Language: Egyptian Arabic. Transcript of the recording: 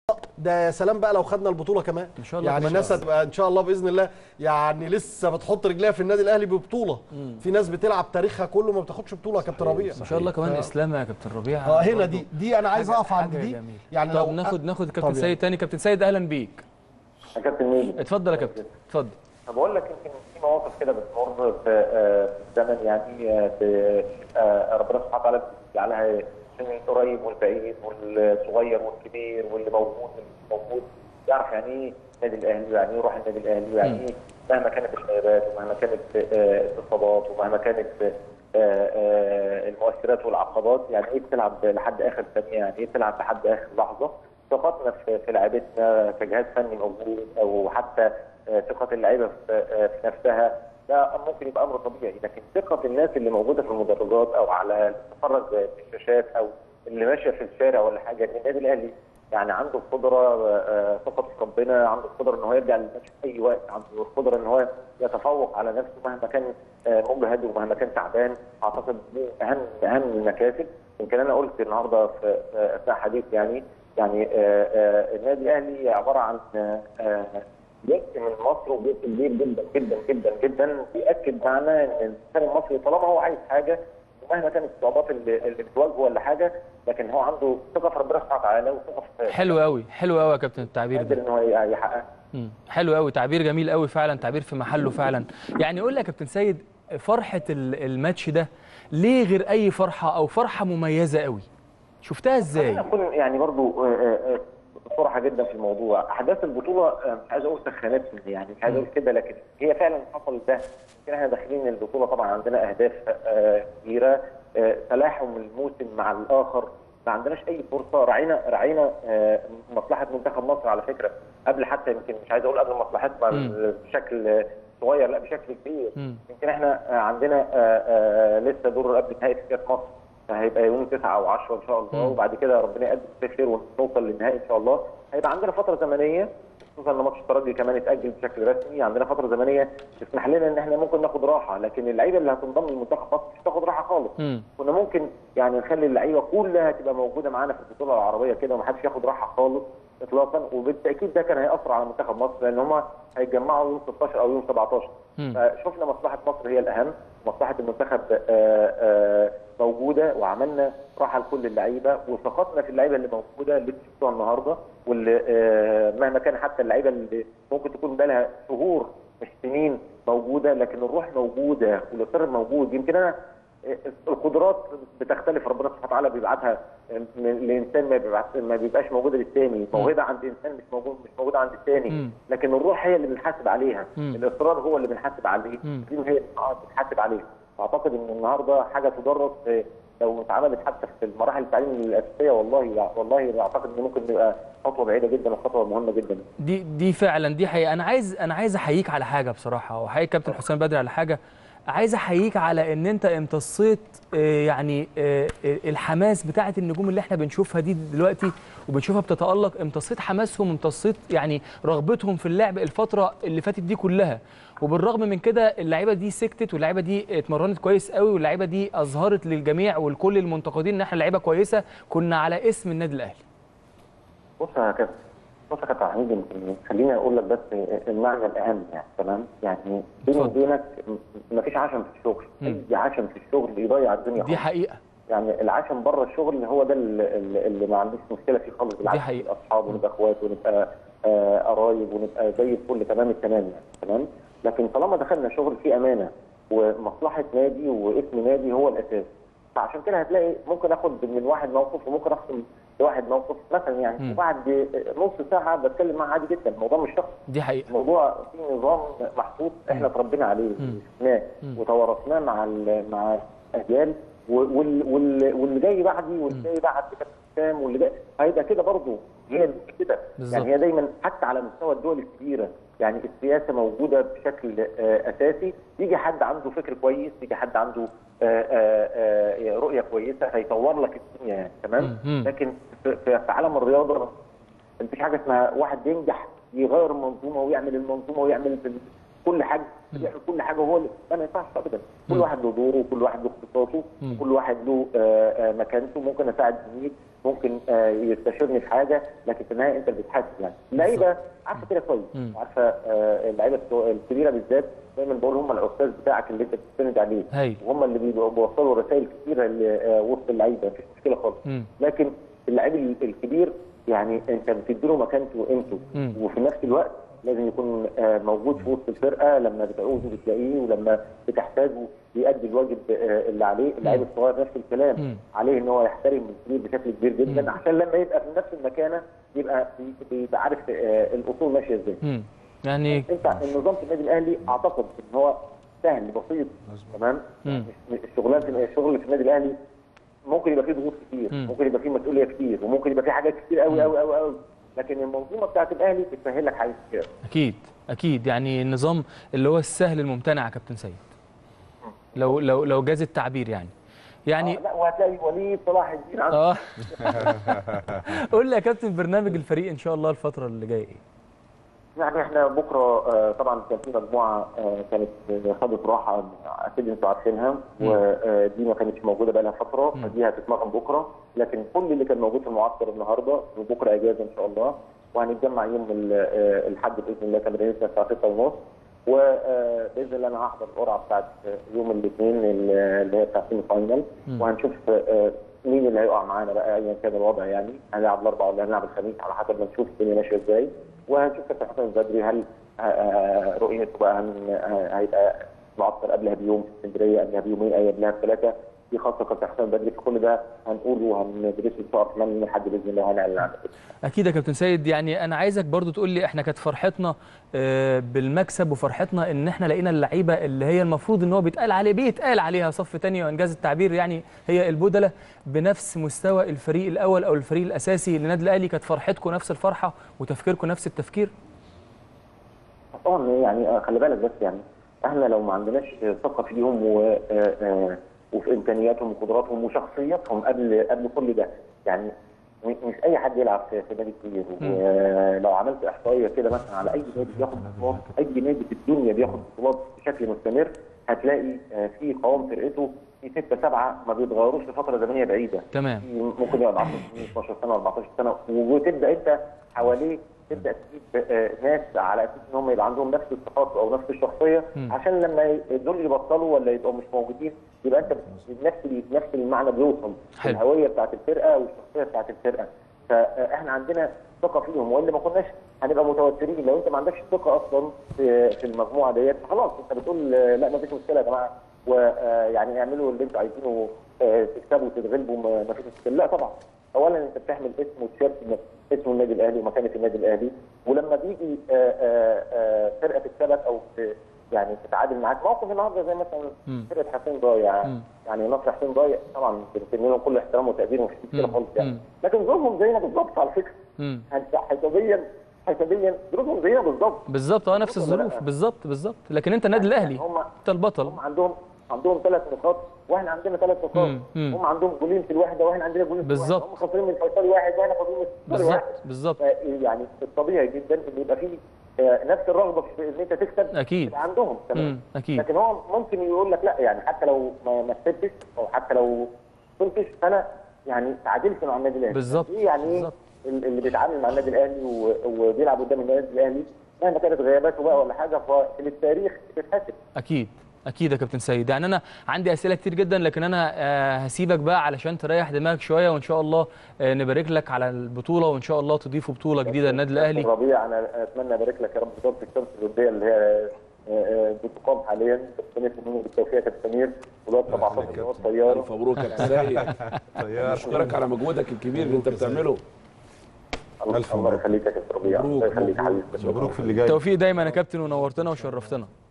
ده يا سلام بقى لو خدنا البطوله كمان إن شاء الله يعني إن شاء الناس الله. هتبقى ان شاء الله باذن الله يعني لسه بتحط رجليها في النادي الاهلي ببطوله في ناس بتلعب تاريخها كله ما بتاخدش بطوله يا كابتن ربيع ان شاء الله كمان ف- اسلام يا كابتن ربيع اه هنا برضه دي دي انا عايز حاجة- اقف عند حاجة دي جميلة. يعني طب لو ناخد ناخد كابتن طب سيد تاني كابتن سيد اهلا بيك يا كابتن ميدو اتفضل يا كابتن اتفضل طب بقول لك يمكن في مواقف كده بتمر في آه، في الزمن يعني آه، ب- آه، ربنا سبحانه وتعالى بيجعلها من القريب والبعيد والصغير والكبير واللي موجود واللي مش موجود يعرف يعني ايه النادي الاهلي ويعني ايه روح النادي الاهلي ويعني ايه مهما كانت الغيابات ومهما كانت آه، الاصابات ومهما كانت آه، آه، المؤثرات والعقبات يعني ايه بتلعب لحد اخر ثانيه يعني ايه بتلعب لحد اخر لحظه ثقتنا في في لعيبتنا كجهاز فني موجود او حتى آه، ثقه اللعيبه في آه، في نفسها ده ممكن يبقى امر طبيعي لكن ثقه الناس اللي موجوده في المدرجات او على تتفرج في الشاشات او اللي ماشيه في الشارع ولا حاجه ان النادي الاهلي يعني عنده القدره آه، ثقته في ربنا عنده القدره ان هو يرجع للماتش في اي وقت عنده القدره ان هو يتفوق على نفسه مهما كان آه، مجهد ومهما كان تعبان اعتقد دي اهم اهم المكاسب يمكن انا قلت النهارده في في اثناء حديث يعني يعني آه، آه، النادي الاهلي عباره عن آه، آه، جزء من مصر وجزء كبير جدا جدا جدا جدا بياكد معنا ان الانسان المصري طالما هو عايز حاجه ومهما كانت الصعوبات اللي, اللي بتواجهه ولا حاجه لكن هو عنده ثقه في ربنا سبحانه وتعالى وثقه في حلو قوي حلو قوي يا كابتن التعبير قادر ده ان هو يحققها مم. حلو قوي تعبير جميل قوي فعلا تعبير في محله فعلا يعني قول لي يا كابتن سيد فرحه ال- الماتش ده ليه غير اي فرحه او فرحه مميزه قوي شفتها ازاي خلينا نكون يعني برضو آه، آه، آه، صراحه جدا في الموضوع احداث البطوله آه، مش عايز اقول سخانات يعني مش عايز اقول كده لكن هي فعلا حصل ده يمكن احنا داخلين البطوله طبعا عندنا اهداف آه، كبيره آه، تلاحم الموسم مع الاخر ما عندناش اي فرصه راعينا راعينا آه، مصلحه منتخب مصر على فكره قبل حتى يمكن مش عايز اقول قبل مصلحتنا مم. بشكل آه، صغير لا بشكل كبير مم. يمكن احنا آه، عندنا آه، آه، لسه دور قبل نهائي في كاس مصر هيبقى يوم 9 او 10 ان شاء الله مم. وبعد كده ربنا يقدم فيه خير ونوصل للنهائي ان شاء الله هيبقى عندنا فتره زمنيه خصوصا ان ماتش الترجي كمان اتاجل بشكل رسمي عندنا فتره زمنيه تسمح لنا ان احنا ممكن ناخد راحه لكن اللعيبه اللي هتنضم لمنتخب مصر مش هتاخد راحه خالص مم. كنا ممكن يعني نخلي اللعيبه كلها تبقى موجوده معانا في البطوله العربيه كده ومحدش ياخد راحه خالص اطلاقا وبالتاكيد ده كان هياثر على منتخب مصر لان هم هيتجمعوا يوم 16 او يوم 17 مم. فشفنا مصلحه مصر هي الاهم مصلحه المنتخب آه، آه، موجوده وعملنا راحه لكل اللعيبه وثقتنا في اللعيبه اللي موجوده اللي شفتوها النهارده واللي آه، مهما كان حتى اللعيبه اللي ممكن تكون بقى لها شهور مش سنين موجوده لكن الروح موجوده والاصرار موجود يمكن انا القدرات بتختلف ربنا سبحانه وتعالى بيبعتها من- لانسان ما بيبعت ما بيبقاش موجوده للثاني موهبه عند انسان مش موجود مش موجوده عند الثاني مم. لكن الروح هي اللي بنحاسب عليها مم. الاصرار هو اللي بنحاسب عليه مم. دي هي اللي بنحاسب عليها اعتقد ان النهارده حاجه تدرس آه، لو اتعملت حتى في المراحل التعليم الاساسيه والله والله اعتقد ان ممكن تبقى خطوه بعيده جدا وخطوه مهمه جدا دي دي فعلا دي حقيقه انا عايز انا عايز احييك على حاجه بصراحه واحييك كابتن حسام بدري على حاجه عايز احييك على ان انت امتصيت آه، يعني آه، آه، الحماس بتاعه النجوم اللي احنا بنشوفها دي دلوقتي وبنشوفها بتتالق امتصيت حماسهم امتصيت يعني رغبتهم في اللعب الفتره اللي فاتت دي كلها وبالرغم من كده اللعيبه دي سكتت واللعيبه دي اتمرنت كويس قوي واللعيبه دي اظهرت للجميع والكل المنتقدين ان احنا لعيبه كويسه كنا على اسم النادي الاهلي بص يا كابتن بص يا كابتن حميد يمكن خليني اقول لك بس المعنى الاهم يعني تمام يعني بيني اتفضل. وبينك م- مفيش عشم في الشغل مم. اي عشم في الشغل يضيع الدنيا دي خالص. حقيقه يعني العشم بره الشغل هو ده اللي, اللي ما عنديش مشكله فيه خالص بالعكس حقيقة. نبقى اصحاب ونبقى اخوات ونبقى آه، قرايب ونبقى زي الفل تمام التمام يعني تمام لكن طالما دخلنا شغل فيه امانه ومصلحه نادي واسم نادي هو الاساس فعشان كده هتلاقي ممكن اخد من واحد موقف وممكن اخد من واحد موقف مثلا يعني مم. وبعد نص ساعه بتكلم معاه عادي جدا الموضوع مش شخصي دي حقيقه الموضوع فيه نظام محطوط احنا اتربينا عليه مم. وشفناه مم. وتوارثناه مع ال- مع الاجيال و- وال- وال- واللي جاي بعدي واللي جاي بعد كابتن حسام واللي جاي هيبقى كده برضه هي كده بالظبط. يعني هي دايما حتى على مستوى الدول الكبيره يعني السياسه موجوده بشكل آه، اساسي يجي حد عنده فكر كويس يجي حد عنده آه، آه، آه، رؤيه كويسه هيطور لك الدنيا يعني تمام مم. لكن في في- في عالم الرياضه مفيش حاجه اسمها واحد ينجح يغير المنظومه ويعمل المنظومه ويعمل في كل حاجه يعمل كل حاجه وهو اللي- لا ما ينفعش ابدا كل مم. واحد له دوره وكل واحد له اختصاصه مم. وكل واحد له آه، آه، مكانته ممكن اساعد زميل ممكن آه، يستشيرني في حاجه لكن في النهايه انت اللي بتحاسب يعني اللعيبه عارفه كده كويس مم. عارفه آه، اللعيبه الصغ- الكبيره بالذات دايما بقول هم الاستاذ بتاعك اللي انت بتستند عليه هاي. وهم اللي بيبقوا- بيوصلوا رسائل كتيره ل- آه، وسط اللعيبه مفيش مشكله خالص مم. لكن اللعيب ال- الكبير يعني انت بتديله مكانته وقيمته مم. وفي نفس الوقت لازم يكون آه، موجود في وسط الفرقه لما بتعوزه بتلاقيه ولما بتحتاجه بيأدي الواجب آه، اللي عليه اللعيب الصغير نفس مم. الكلام عليه ان هو يحترم الكبير بشكل كبير جدا عشان لما يبقى في نفس المكانه يبقى بيبقى عارف آه، الاصول ماشيه ازاي مم. يعني انت النظام في النادي الاهلي اعتقد ان هو سهل بسيط تمام مم. مش- الشغلان في الشغل اللي في النادي الاهلي ممكن يبقى فيه ضغوط كتير مم. ممكن يبقى فيه مسؤوليه كتير وممكن يبقى فيه حاجات كتير قوي قوي قوي قوي لكن المنظومه بتاعت الاهلي بتسهل لك حاجات كتير اكيد اكيد يعني النظام اللي هو السهل الممتنع يا كابتن سيد لو لو لو جاز التعبير يعني يعني آه، لا وهتلاقي وليد صلاح الدين عنده اه قول لي يا كابتن برنامج الفريق ان شاء الله الفتره اللي جايه ايه يعني احنا بكره آه، طبعا كان في مجموعه آه، كانت آه، خدت راحه اكيد انتوا عارفينها ودي ما كانتش موجوده بقى لها فتره فدي هتتمرن بكره لكن كل اللي كان موجود في المعسكر النهارده وبكره اجازه ان شاء الله وهنتجمع يوم ال- آه، الاحد باذن الله تمرينتنا الساعه 6:30 وباذن الله انا هحضر القرعه بتاعت يوم الاثنين اللي هي بتاعت السيمي فاينل وهنشوف آه، مين اللي هيقع معانا بقى ايا كان الوضع يعني هنلعب الاربعاء ولا هنلعب الخميس على حسب ما نشوف الدنيا ماشيه ازاي وهنشوف كابتن حسن البدري هل آه، آه، رؤيته بقى هن- آه، هيبقى معسكر قبلها بيوم في اسكندريه قبلها بيومين اي قبلها بثلاثه دي خاصه كابتن حسن البدري في كل ده هنقوله وهندرسه ان شاء الله كمان لحد باذن الله هنعلن عنه اكيد يا كابتن سيد يعني انا عايزك برضو تقول لي احنا كانت فرحتنا آه، بالمكسب وفرحتنا ان احنا لقينا اللعيبه اللي هي المفروض ان هو بيتقال عليه بيتقال عليها صف تاني وانجاز التعبير يعني هي البدله بنفس مستوى الفريق الاول او الفريق الاساسي للنادي الاهلي كانت فرحتكم نفس الفرحه وتفكيركم نفس التفكير طبعا يعني آه، خلي بالك بس يعني احنا لو ما عندناش ثقه فيهم و آه، آه، وفي امكانياتهم وقدراتهم وشخصياتهم قبل قبل كل ده يعني م- مش اي حد يلعب في في نادي كبير ولو عملت احصائيه كده مثلا على اي نادي بياخد بطولات اي نادي في الدنيا بياخد بطولات بشكل مستمر هتلاقي آه، في قوام فرقته في ستة سبعة ما بيتغيروش لفترة زمنية بعيدة تمام في ممكن يقعد 10 سنين 12 سنه 14 سنه وتبدا انت حواليه تبدا تجيب آه، ناس على اساس ان هم يبقى عندهم نفس الصفات او نفس الشخصيه مم. عشان لما ي- دول يبطلوا ولا يبقوا مش موجودين يبقى انت نفس ال- نفس المعنى بيوصل حلو. الهويه بتاعت الفرقه والشخصيه بتاعت الفرقه فاحنا عندنا ثقه فيهم والا ما كناش هنبقى متوترين لو انت ما عندكش ثقه اصلا في في المجموعه ديت خلاص انت بتقول آه، لا ما فيش مشكله يا جماعه ويعني اعملوا اللي انتوا عايزينه آه، تكسبوا وتتغلبوا ما ما فيش مشكله لا طبعا اولا انت بتحمل اسم وتيشيرت اسم النادي الاهلي ومكانه النادي الاهلي ولما بيجي آه، آه، آه، فرقه تكسبك او ت- يعني تتعادل معاك موقف النهارده زي مثلا مم. فرقه حسين ضايع مم. يعني نصر حسين ضايع طبعا بنتمنى لهم كل احترام وتقدير ومفيش مشكله مم. خالص يعني مم. لكن ظروفهم زينا بالظبط على فكره امم حسابيا حسابيا ظروفهم زينا بالظبط بالظبط اه نفس ولا لا؟ الظروف بالظبط بالظبط لكن انت النادي الاهلي هم انت البطل هم عندهم عندهم ثلاث نقاط واحنا عندنا ثلاث نقاط مم. مم. هم عندهم جولين في الوحده واحنا عندنا جولين في الوحده بالظبط. هم خسرين من الفيصلي واحد واحنا خسرين من الفيصلي واحد بالظبط بالظبط ف- يعني الطبيعي جدا ان يبقى في آه، نفس الرغبه في ان انت تكسب اكيد تبقى عندهم مم. تمام اكيد لكن هو ممكن يقول لك لا يعني حتى لو ما ما كسبتش او حتى لو كنتش فانا يعني تعادلت مع النادي الاهلي بالظبط. ايه يعني ايه بالظبط. ال- اللي بيتعامل مع النادي الاهلي و- وبيلعب قدام النادي الاهلي مهما كانت غياباته بقى ولا حاجه ففي التاريخ بتتحسب اكيد اكيد يا كابتن سيد يعني انا عندي اسئله كتير جدا لكن انا آه، هسيبك بقى علشان تريح دماغك شويه وان شاء الله آه، نبارك لك على البطوله وان شاء الله تضيفوا بطوله جديده للنادي الاهلي ربيع انا اتمنى ابارك لك يا رب بطوله الشمس الاولمبيه اللي هي آه، آه، بتقام حاليا كابتن منه بالتوفيق يا كابتن سمير والواد 17 اللي هو الطياره الف مبروك يا سيد طيار اشكرك على مجهودك الكبير اللي انت بتعمله الله ألف الله مبروك. يخليك يا كابتن ربيع مبروك، الله يخليك يا مبروك. حبيبي مبروك في اللي جاي توفيق دايما يا كابتن ونورتنا وشرفتنا